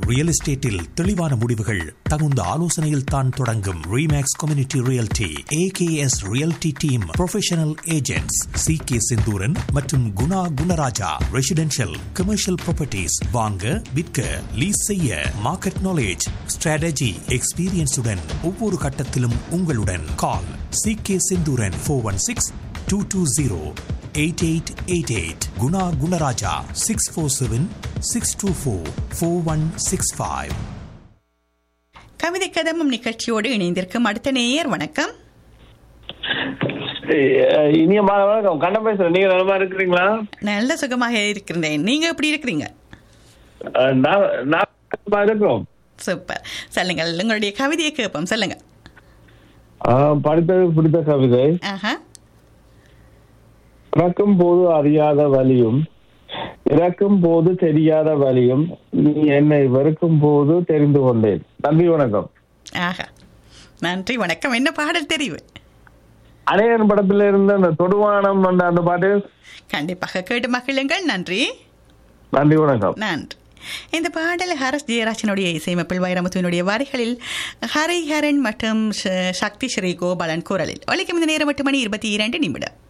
real எஸ்டேட்டில் தெளிவான முடிவுகள் தகுந்த ஆலோசனையில் தான் தொடங்கும் Remax community realty AKS realty team professional agents C K Senthuran மற்றும் Guna Gunaraja residential commercial properties வாங்க விற்க லீஸ் செய்ய மார்க்கெட் நாலேஜ் ஸ்ட்ராட்டஜி எக்ஸ்பீரியன்ஸுடன் ஒவ்வொரு கட்டத்திலும் உங்களுடன் call C K Senthuran four one six two two zero eight eight eight eight Guna Gunaraja six four seven six two four four one six five கவிதை கதம்பம் நிகழ்ச்சியோடு இணைந்திருக்கும் அடுத்த நேயர் வணக்கம் ஏய், இனிய மாலை வணக்கம் கண்ணன் பேசுறேன் நீங்க நலமா இருக்கிறீங்களா நல்ல சுகமாக இருக்கிறேன் நீங்க எப்படி இருக்கிறீங்க அஹ், நான் நான் நலமா இருக்கிறோம் சூப்பர் சொல்லுங்கள் உங்களுடைய கவிதையை கேட்போம் சொல்லுங்க அஹ், படித்தது பிடித்த கவிதை ஆஹா பிறக்கும் போது அறியாத வலியும் இறக்கும் போது தெரியாத வலியும் நீ என்னை வெறுக்கும் போது தெரிந்து கொண்டேன் நன்றி வணக்கம் ஆஹா நன்றி வணக்கம் என்ன பாடல் தெரிவு அணையன் படத்துல இருந்த அந்த தொடுவானம் அந்த அந்த பாட்டு கண்டிப்பாக கேட்டு மகிழுங்கள் நன்றி நன்றி வணக்கம் நன்றி இந்த பாடல் ஹரஸ் ஜெயராஜனுடைய இசையமைப்பில் வைரமுத்துவினுடைய வரிகளில் ஹரிஹரன் மற்றும் ச- சக்தி ஸ்ரீ கோபாலன் குரலில் ஒலிக்கும் இந்த நேரம் எட்டு மணி இருபத்தி இரண்டு நிமிடம்